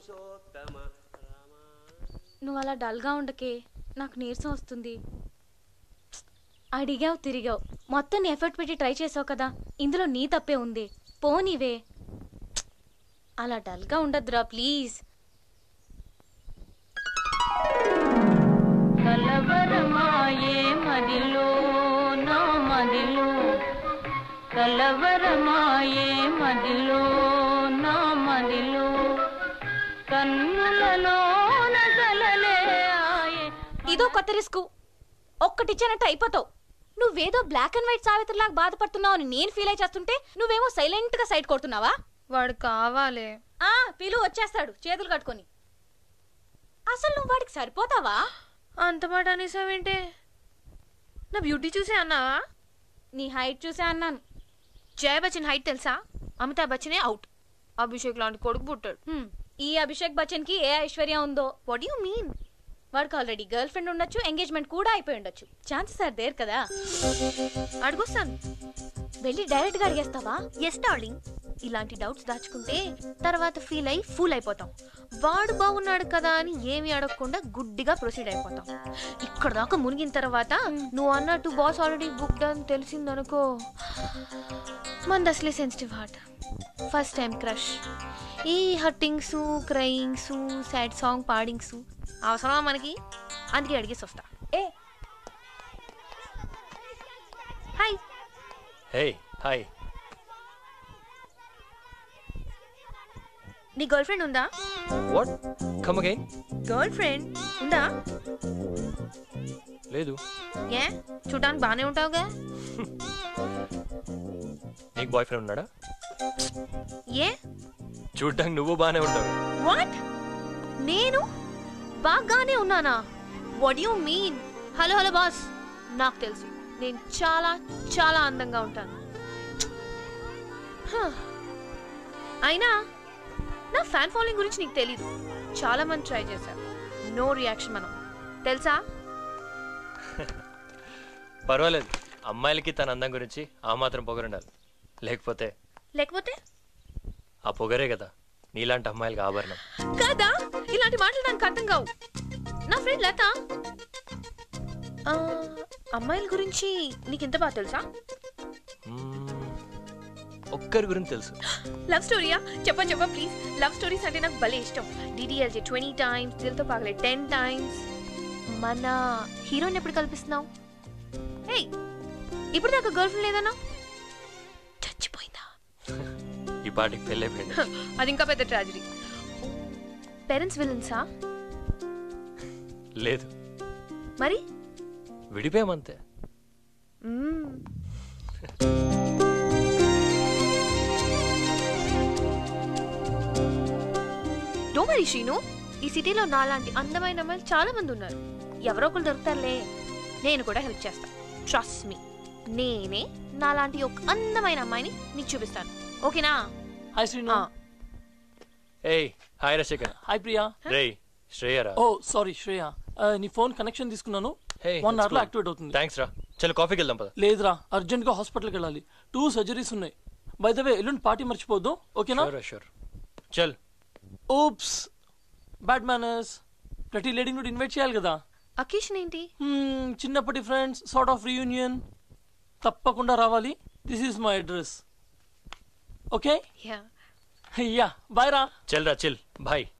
పురుషోత్తమ రామ నువ్వు అలా డల్గా ఉండకే నాకు నీరసం వస్తుంది అడిగావు తిరిగావు మొత్తం నీ ఎఫర్ట్ పెట్టి ట్రై చేసావు కదా ఇందులో నీ తప్పే ఉంది పోనీవే అలా డల్గా ఉండద్దురా ప్లీజ్ కలవరమాయే మదిలో నా మదిలో కలవరమాయే మదిలో నా మదిలో కన్నులలో నగలలే ఆయే ఇదో కొత్త రిస్క్ ఒక్కటిచ్చానంటే అయిపోతావు నువ్వేదో బ్లాక్ అండ్ వైట్ సావిత్రిలాగా బాధపడుతున్నావు అని నేను ఫీల్ అయి చేస్తుంటే నువ్వేమో సైలెంట్ గా సైడ్ కొడుతున్నావా వాడు కావాలే ఆ పిలు వచ్చేస్తాడు చేతులు కట్టుకొని అసలు నువ్వు వాడికి సరిపోతావా అంత మాట అనేసావేంటే నా బ్యూటీ చూసే అన్నావా నీ హైట్ చూసే అన్నాను జయ బచ్చన్ హైట్ తెలుసా అమితాబ్ బచ్చనే అవుట్ అభిషేక్ లాంటి కొడుకు పుట్టాడు హ్మ్, ఈ అభిషేక్ బచ్చన్ కి ఏ ఐశ్వర్య ఉందో వాట్ యు మీన్ వాడికి ఆల్రెడీ గర్ల్ ఫ్రెండ్ ఉండొచ్చు ఎంగేజ్మెంట్ కూడా అయిపోయి ఉండొచ్చు ఛాన్సెస్ ఆర్ దేర్ కదా అడుగొస్తాను వెళ్ళి డైరెక్ట్ గా అడిగేస్తావా ఎస్ డార్లింగ్ ఇలాంటి డౌట్స్ దాచుకుంటే తర్వాత ఫీల్ అయి ఫూల్ అయిపోతాం వాడు బాగున్నాడు కదా అని ఏమి అడగకుండా గుడ్డిగా ప్రొసీడ్ అయిపోతాం ఇక్కడ దాకా మునిగిన తర్వాత నువ్వు అన్నట్టు బాస్ ఆల్రెడీ బుక్ అని తెలిసిందనుకో మంది అసలే sensitive heart first time crush ఈ హట్టింగ్స్ క్రయింగ్స్ సాడ్ సాంగ్ పాడింగ్స్ అవసరమా మనకి అందుకే అడిగేసి వస్తా ఏ హాయ్ హే హాయ్ నీ గర్ల్ ఫ్రెండ్ ఉందా what come again girlfriend ఉందా లేదు ఏ చూడడానికి బాగానే ఉంటావుగా నీకు బాయ్ ఫ్రెండ్ ఉన్నాడా ఏ చూడ్డానికి నువ్వు బాగానే ఉంటావు వాట్ నేను బాగానే ఉన్నానా what you mean hello hello boss నాకు తెలుసు నేను చాలా చాలా అందంగా ఉంటాను హ. అయినా నా ఫ్యాన్ ఫాలోయింగ్ గురించి నీకు తెలీదు చాలా మంది ట్రై చేశారు నో రియాక్షన్ మనం తెలుసా పర్వాలేదు అమ్మాయిలకి తన అందం గురించి ఆ మాత్రం పొగరుండాలి లేకపోతే లేకపోతే ఆ పొగరే కదా నీలాంటి అమ్మాయిలకి ఆభరణం కదా ఇలాంటి మాటలు నాకు అర్థం కావు నా ఫ్రెండ్ లత ఆ, అమ్మాయిల గురించి నీకు ఇంత బాగా తెలుసా మ్మ్, ఒక్కరి గురించి తెలుసు లవ్ స్టోరీయా చెప్ప చెప్ప ప్లీజ్ లవ్ స్టోరీస్ అంటే నాకు భలే ఇష్టం డిడిఎల్జే ట్వంటీ టైమ్స్ దిల్తో పాగలే టెన్ టైమ్స్ మన హీరోని ఎప్పుడు కల్పిస్తున్నావు ఏయ్ ఇప్పుడు దాకా గర్ల్ ఫ్రెండ్ లేదన్నా చచ్చిపోయిందా ఈ పాటికి పెళ్ళైపోయింది హ, అది ఇంకా పెద్ద ట్రాజడీ పేరెంట్స్ విలన్సా లేదు మరి విడిపోయామంతే మ్మ్. డోంట్ వరీ శ్రీను ఈ సిటీలో నాలాంటి అందమైన అమ్మాయిలు చాలా మంది ఉన్నారు ఎవరో ఒకరు దొరుకుతారులే నేను కూడా హెల్ప్ చేస్తా ట్రస్ట్ మీ నేనే నాలాంటి ఒక అందమైన అమ్మాయిని నీకు చూపిస్తాను ఓకేనా హాయ్ శ్రీను ఆ. ఏయ్ హాయ్ రశేఖర్ హాయ్ ప్రియా రేయ్ శ్రేయరా ఓ సారీ శ్రేయ ఆ, నీ ఫోన్ కనెక్షన్ తీసుకున్నాను హే వన్ అవర్ లో యాక్టివేట్ అవుతుంది థ్యాంక్స్ రా చలో కాఫీకి వెళ్దాం పద లేదురా అర్జెంట్ గా హాస్పిటల్కి వెళ్ళాలి టూ సర్జరీస్ ఉన్నాయి బై ద వే ఎల్లుండి పార్టీ మర్చిపోద్దు ఓకేనా షూర్ షూర్ చల్ ఓప్స్ బ్యాడ్ మేనర్స్ ప్రతి లేడీ కూడా ఇన్వైట్ చేయాలి కదా అకేషన్ ఏంటి Hmm, చిన్నప్పటి ఫ్రెండ్స్ సార్ట్ ఆఫ్ రీయూనియన్ తప్పకుండా రావాలి this is my address okay yeah yeah bye రా చల్ రా చిల్ బాయ్